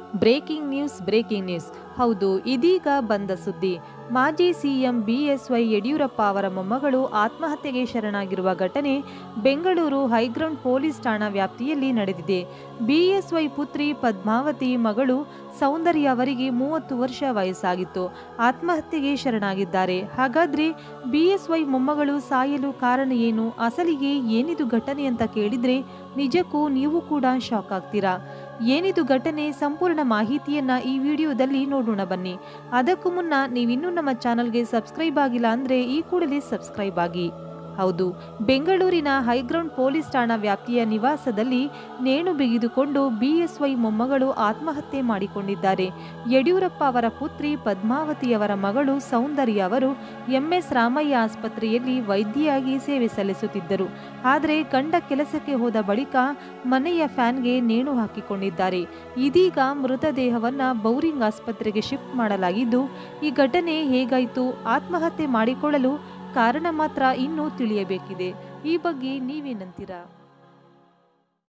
breaking news breaking news ಹೌದು ಇದೀಗ ಬಂದ ಸುದ್ದಿ ಮಾಜಿ ಸಿಎಂ ಬಿಎಸ್ವೈ ಯಡಿಯೂರಪ್ಪ ಅವರ ಮೊಮ್ಮಗಳು ಆತ್ಮಹತ್ಯೆಗೆ ಶರಣಾಗಿರುವ ಘಟನೆ ಬೆಂಗಳೂರು ಹೈಗ್ರೌಂಡ್ ಪೊಲೀಸ್ ಠಾಣಾ ವ್ಯಾಪ್ತಿಯಲ್ಲಿ ನಡೆದಿದೆ ಬಿಎಸ್ವೈ ಪುತ್ರಿ ಪದ್ಮಾವತಿ ಮಗಳು ಸೌಂದರ್ಯ ಅವರಿಗೆ ಮೂವತ್ತು ವರ್ಷ ವಯಸ್ಸಾಗಿತ್ತು ಆತ್ಮಹತ್ಯೆಗೆ ಶರಣಾಗಿದ್ದಾರೆ ಹಾಗಾದ್ರೆ ಬಿಎಸ್ವೈ ಮೊಮ್ಮಗಳು ಸಾಯಲು ಕಾರಣ ಏನು ಅಸಲಿಗೆ ಏನಿದು ಘಟನೆ ಅಂತ ಕೇಳಿದ್ರೆ ನಿಜಕ್ಕೂ ನೀವು ಕೂಡ ಶಾಕ್ ಆಗ್ತೀರಾ ಏನಿದು ಘಟನೆ ಸಂಪೂರ್ಣ ಮಾಹಿತಿಯನ್ನ ಈ ವಿಡಿಯೋದಲ್ಲಿ ನೋಡೋಣ ಬನ್ನಿ ಅದಕ್ಕೂ ಮುನ್ನ ನೀವಿನ್ನೂ ನಮ್ಮ ಚಾನಲ್ಗೆ ಸಬ್ಸ್ಕ್ರೈಬ್ ಆಗಿಲ್ಲ ಅಂದ್ರೆ ಈ ಕೂಡಲೇ ಸಬ್ಸ್ಕ್ರೈಬ್ ಆಗಿ ಹೌದು ಬೆಂಗಳೂರಿನ ಹೈಗ್ರೌಂಡ್ ಪೊಲೀಸ್ ಠಾಣಾ ವ್ಯಾಪ್ತಿಯ ನಿವಾಸದಲ್ಲಿ ನೇಣು ಬಿಗಿದುಕೊಂಡು ಬಿಎಸ್ವೈ ಮೊಮ್ಮಗಳು ಆತ್ಮಹತ್ಯೆ ಮಾಡಿಕೊಂಡಿದ್ದಾರೆ ಯಡಿಯೂರಪ್ಪ ಅವರ ಪುತ್ರಿ ಪದ್ಮಾವತಿಯವರ ಮಗಳು ಸೌಂದರ್ಯ ಅವರು ಎಂಎಸ್ ರಾಮಯ್ಯ ಆಸ್ಪತ್ರೆಯಲ್ಲಿ ವೈದ್ಯೆಯಾಗಿ ಸೇವೆ ಸಲ್ಲಿಸುತ್ತಿದ್ದರು ಆದರೆ ಕಂಡ ಕೆಲಸಕ್ಕೆ ಹೋದ ಬಳಿಕ ಮನೆಯ ಫ್ಯಾನ್ಗೆ ನೇಣು ಹಾಕಿಕೊಂಡಿದ್ದಾರೆ ಇದೀಗ ಮೃತದೇಹವನ್ನ ಬೌರಿಂಗ್ ಆಸ್ಪತ್ರೆಗೆ ಶಿಫ್ಟ್ ಮಾಡಲಾಗಿದ್ದು ಈ ಘಟನೆ ಹೇಗಾಯಿತು ಆತ್ಮಹತ್ಯೆ ಮಾಡಿಕೊಳ್ಳಲು ಕಾರಣ ಮಾತ್ರ ಇನ್ನೂ ತಿಳಿಯಬೇಕಿದೆ ಈ ಬಗ್ಗೆ ನೀವೇನಂತೀರಾ